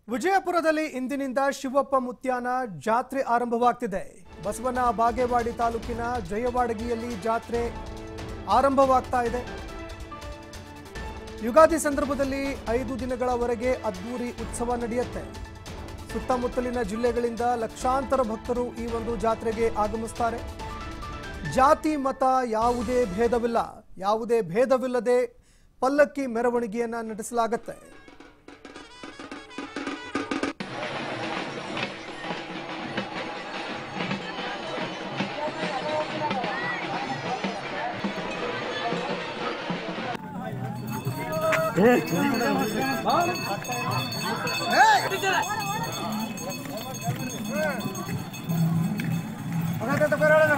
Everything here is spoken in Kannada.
ವಿಜಯಪುರದಲ್ಲಿ ಇಂದಿನಿಂದ ಶಿವಪ್ಪ ಮುತ್ಯಾನ ಜಾತ್ರೆ ಆರಂಭವಾಗ್ತಿದೆ ಬಸವನ ಬಾಗೇವಾಡಿ ತಾಲೂಕಿನ ಜಯವಾಡಗಿಯಲ್ಲಿ ಜಾತ್ರೆ ಆರಂಭವಾಗ್ತಾ ಇದೆ ಯುಗಾದಿ ಸಂದರ್ಭದಲ್ಲಿ ಐದು ದಿನಗಳವರೆಗೆ ಅದ್ದೂರಿ ಉತ್ಸವ ನಡೆಯುತ್ತೆ ಸುತ್ತಮುತ್ತಲಿನ ಜಿಲ್ಲೆಗಳಿಂದ ಲಕ್ಷಾಂತರ ಭಕ್ತರು ಈ ಒಂದು ಜಾತ್ರೆಗೆ ಆಗಮಿಸ್ತಾರೆ ಜಾತಿ ಮತ ಯಾವುದೇ ಭೇದವಿಲ್ಲ ಯಾವುದೇ ಭೇದವಿಲ್ಲದೆ ಪಲ್ಲಕ್ಕಿ ಮೆರವಣಿಗೆಯನ್ನ ನಡೆಸಲಾಗುತ್ತೆ Una teta pero ahora